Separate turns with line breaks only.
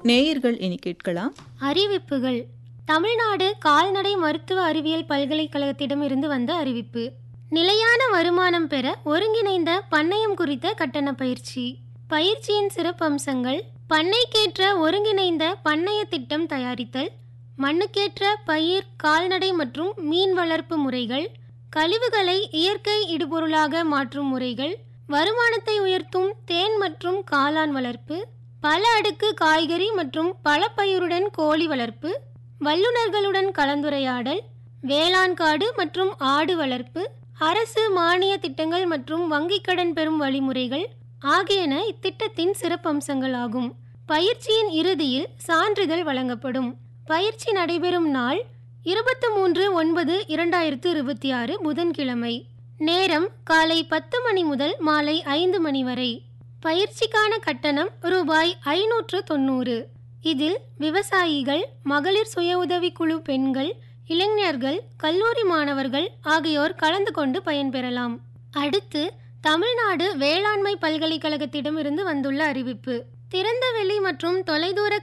நேயர்கள் இனி கேட்கலாம்
அறிவிப்புகள் தமிழ்நாடு கால்நடை மருத்துவ அறிவியல் பல்கலைக்கழகத்திடமிருந்து வந்த அறிவிப்பு நிலையான வருமானம் பெற ஒருங்கிணைந்த பண்ணையம் குறித்த கட்டண பயிற்சி பயிற்சியின் சிறப்பம்சங்கள் பண்ணைக்கேற்ற ஒருங்கிணைந்த பண்ணைய திட்டம் தயாரித்தல் மண்ணுக்கேற்ற பயிர் கால்நடை மற்றும் மீன் வளர்ப்பு முறைகள் கழிவுகளை இயற்கை இடுபொருளாக மாற்றும் முறைகள் வருமானத்தை உயர்த்தும் தேன் மற்றும் காளான் வளர்ப்பு பல அடுக்கு காய்கறி மற்றும் பழப்பயிருடன் கோழி வளர்ப்பு வல்லுநர்களுடன் கலந்துரையாடல் வேளாண் காடு மற்றும் ஆடு வளர்ப்பு அரசு மானிய திட்டங்கள் மற்றும் வங்கிக் கடன் பெறும் வழிமுறைகள் ஆகியன இத்திட்டத்தின் சிறப்பம்சங்கள் ஆகும் பயிற்சியின் இறுதியில் சான்றிதழ் வழங்கப்படும் பயிற்சி நடைபெறும் நாள் இருபத்தி மூன்று ஒன்பது இரண்டாயிரத்து இருபத்தி ஆறு புதன்கிழமை நேரம் காலை பத்து மணி முதல் மாலை ஐந்து மணி வரை பயிற்சிக்கான கட்டணம் ரூபாய் ஐநூற்று தொண்ணூறு இதில் விவசாயிகள் மகளிர் சுய உதவிக்குழு பெண்கள் இளைஞர்கள் கல்லூரி மாணவர்கள் ஆகியோர் கலந்து கொண்டு பயன்பெறலாம் அடுத்து தமிழ்நாடு வேளாண்மை பல்கலைக்கழகத்திடமிருந்து வந்துள்ள அறிவிப்பு திறந்தவெளி மற்றும் தொலைதூர